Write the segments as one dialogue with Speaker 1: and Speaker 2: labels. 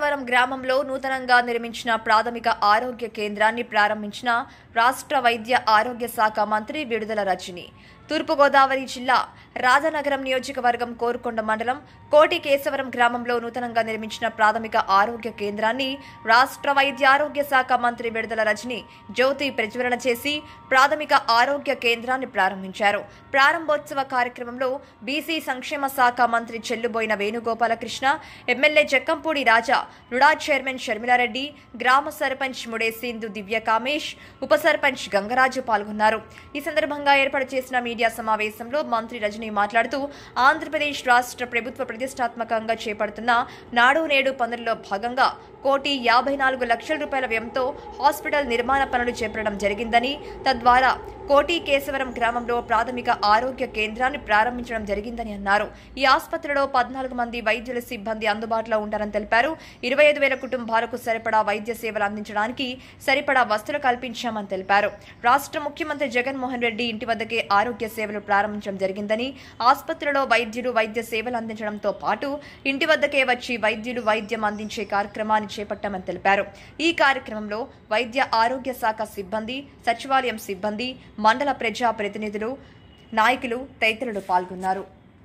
Speaker 1: కేశవరం గ్రామంలో నూతనంగా నిర్మించిన ప్రాథమిక ఆరోగ్య కేంద్రాన్ని ప్రారంభించిన రాష్ట్ర వైద్య ఆరోగ్య శాఖ మంత్రి విడుదల రజని తూర్పుగోదావరి జిల్లా రాజనగరం నియోజకవర్గం కోరుకొండ మండలం కోటి కేశవరం గ్రామంలో నూతనంగా నిర్మించిన ప్రాథమిక ఆరోగ్య కేంద్రాన్ని రాష్ట్ర వైద్య ఆరోగ్య శాఖ మంత్రి విడుదల రజని జ్యోతి ప్రజ్వలన చేసి ప్రాథమిక ఆరోగ్య కేంద్రాన్ని ప్రారంభించారు ప్రారంభోత్సవ కార్యక్రమంలో బీసీ సంక్షేమ శాఖ మంత్రి Chelluboina Venugopalakrishna MLA Jakkampudi Raja RUDA chairman Sharmila Reddy గ్రామ సర్పంచ్ ముడేసిందు దివ్య కామేష్ ఉప సర్పంచ్ గంగరాజు పాల్గొన్నారు ఈ సందర్భంగా ఏర్పాటు చేసిన మీడియా సమావేశంలో మంత్రి రజని మాట్లాడుతూ ఆంధ్రప్రదేశ్ రాష్ట్ర ప్రభుత్వ ప్రతిష్టాత్మకంగా చేపడుతున్న నాడు నేడు పనుల్లో భాగంగా కోటి యాభై నాలుగు లక్షల రూపాయల వ్యయంతో హాస్పిటల్ నిర్మాణ పనులు చేపట్టడం జరిగిందని తద్వారా కోటి కేశవరం గ్రామంలో ప్రాథమిక ఆరోగ్య కేంద్రాన్ని ప్రారంభించడం జరిగిందని అన్నారు ఈ ఆసుపత్రిలో పద్నాలుగు మంది వైద్యుల సిబ్బంది అందుబాటులో ఉంటారని తెలిపారు ఇరవై ఐదు వేల కుటుంబాలకు సరిపడా వైద్య సేవలు అందించడానికి సరిపడా వసతులు కల్పించామని తెలిపారు రాష్ట్ర ముఖ్యమంత్రి జగన్మోహన్ రెడ్డి ఇంటి వద్దకే ఆరోగ్య సేవలు ప్రారంభించడం జరిగిందని ఆసుపత్రిలో వైద్యులు వైద్య సేవలు అందించడంతో పాటు ఇంటి వద్దకే వచ్చి వైద్యులు వైద్యం అందించే కార్యక్రమాన్ని చేపట్టామని తెలిపారు ఈ కార్యక్రమంలో వైద్య ఆరోగ్య శాఖ సిబ్బంది సచివాలయం సిబ్బంది మండల ప్రజా ప్రతినిధులు నాయకులు తదితరులు పాల్గొన్నారు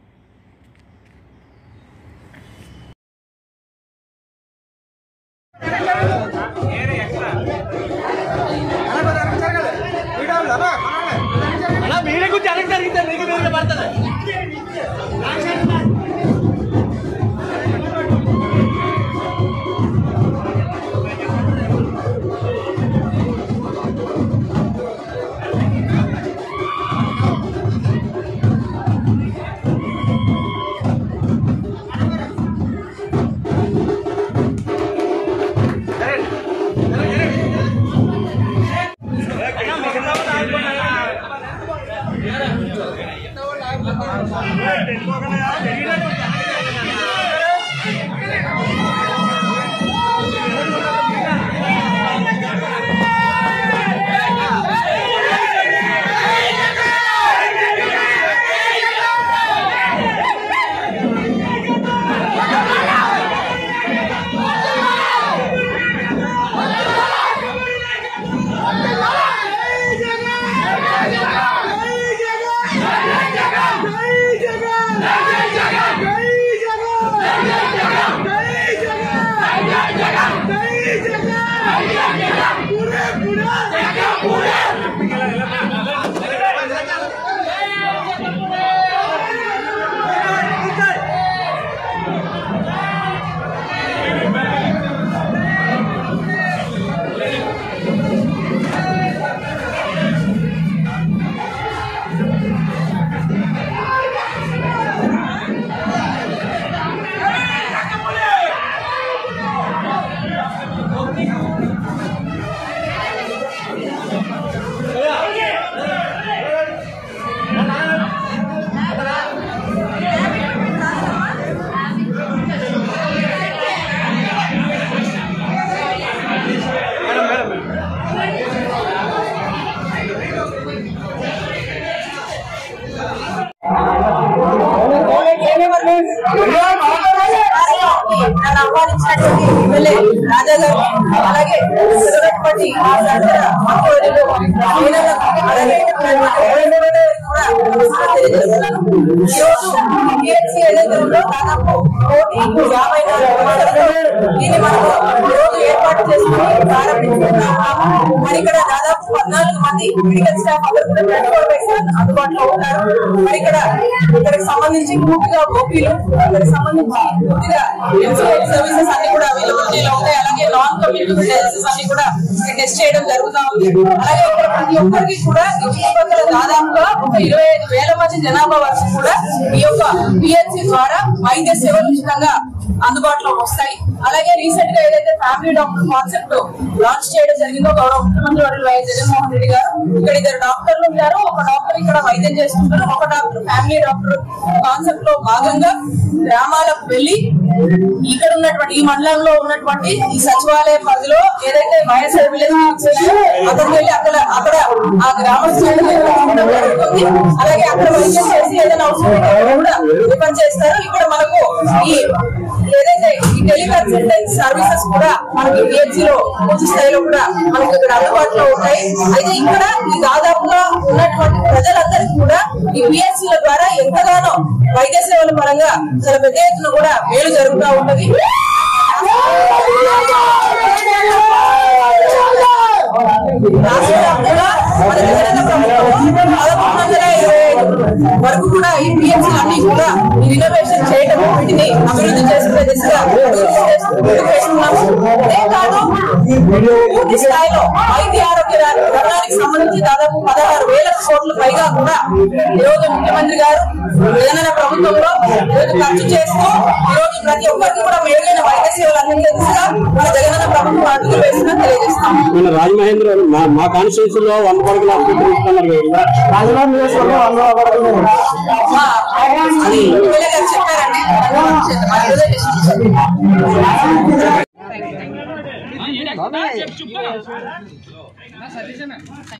Speaker 2: అలా మీరే కొంచెం వెనక్కి జరిగితే మీకు మీరు పడుతుంది
Speaker 3: నన్ను ఆహ్వానించినటువంటి ఎమ్మెల్యే రాజా గారు అలాగే ఉన్నటువంటి ఆ సహచర మంత్రివర్యులు మహిళలకు, అలాగే ఉన్నటువంటి కూడా నమస్కారం తెలియజేస్తున్నాను. ఈరోజు PHC ఏదైతే ఉందో దాదాపు కోటి యాభై నాలుగు లక్షలతో దీన్ని మనము రోజు ఏర్పాటు చేసుకుని ప్రారంభించుకున్నాము మరి ఇక్కడ దాదాపు పద్నాలుగు మంది మెడికల్ స్టాఫ్ అందరూ కూడా ట్వంటీ ఫోర్ బై సెవెన్ అందుబాటులో ఉంటారు మరి ఇక్కడ ఇక్కడికి సంబంధించి పూర్తిగా ఓపీలు ఇక్కడికి సంబంధించి పూర్తిగా ఎంసీఐ సర్వీసెస్ అన్ని కూడా అవైలబిలిటీలో ఉంటాయి అలాగే నాన్ కమ్యూనికేబుల్ డిసీజెస్ అన్ని కూడా ఇక్కడ టెస్ట్ చేయడం జరుగుతా ఉంది అలాగే ఇక్కడ ప్రతి ఒక్కరికి కూడా ఈ చుట్టుపక్కల దాదాపుగా ఒక ఇరవై ఐదు వేల మంది జనాభా వరకు కూడా ఈ యొక్క పిహెచ్సి ద్వారా వైద్య సేవలు ఉచితంగా అందుబాటులో వస్తాయి అలాగే రీసెంట్ గా ఏదైతే ఫ్యామిలీ డాక్టర్ కాన్సెప్ట్ లాంచ్ చేయడం జరిగిందో గౌరవ ముఖ్యమంత్రి వర్యులు వైఎస్ జగన్మోహన్ రెడ్డి గారు ఇక్కడ ఇద్దరు డాక్టర్లు ఉంటారు ఒక డాక్టర్ ఇక్కడ వైద్యం చేస్తుంటారు ఒక డాక్టర్ ఫ్యామిలీ డాక్టర్ కాన్సెప్ట్ లో భాగంగా గ్రామాలకు వెళ్లి ఇక్కడ ఉన్నటువంటి ఈ మండలంలో ఉన్నటువంటి ఈ సచివాలయ పరిధిలో ఏదైతే వైఎస్ఆర్ విలేజ్ ఉన్నాయో అక్కడికి వెళ్ళి అక్కడ అక్కడ ఆ గ్రామస్తులను నిర్వహించడం జరుగుతుంది అలాగే అక్కడ వైద్యం చేసి ఏదైనా అవసరం ఉంటే అక్కడ కూడా రిఫర్ చేస్తారు ఇక్కడ మనకు ఈ ఏదైతే ఈ టెలికన్సల్టెంట్ సర్వీసెస్ కూడా మనకి పిహెచ్సి లో పూర్తి స్థాయిలో కూడా మనకి ఇక్కడ అందుబాటులో ఉంటాయి అయితే ఇక్కడ ఈ దాదాపుగా ఉన్నటువంటి ప్రజలందరికీ కూడా ఈ పిహెచ్సి ల ద్వారా ఎంతగానో వైద్య సేవల పరంగా చాలా పెద్ద ఎత్తున కూడా మేలు జరుగుతూ ఉంటది రాష్ట్ర వ్యాప్తంగా మన జగనన్న ప్రభుత్వం పదకొండు వందల ఇరవై ఐదు వరకు కూడా ఈ పిఎంసీ అన్ని కూడా ఈ రినోవేషన్ చేయడం వీటిని అభివృద్ధి చేసుకునే దిశగా అడుగులు చేస్తూ ముందుకు వేస్తున్నాము ఇదే కాదు పూర్తి స్థాయిలో వైద్య ఆరోగ్య రంగానికి సంబంధించి దాదాపు పదహారు వేల కోట్ల పైగా కూడా ఈ రోజు ముఖ్యమంత్రి గారు జగనన్న ప్రభుత్వంలో ఈరోజు ఖర్చు చేస్తూ ఈ రోజు ప్రతి ఒక్కరికి కూడా మెరుగైన వైద్య సేవలు అందించే దిశగా మన జగనన్న ప్రభుత్వం అడుగులు వేస్తుందని తెలియజేస్తాం
Speaker 4: మన రాజమహేంద్ర మా మా కాన్స్టిట్యూన్సీలో వంద పడకల హాస్పిటల్ ఇస్తున్నారు కదా రాజమహేంద్ర నియోజకవర్గంలో వంద పడకలు
Speaker 3: మా అది ఎమ్మెల్యే గారు చెప్పారండి అది రిజర్వేషన్ ఇచ్చారు.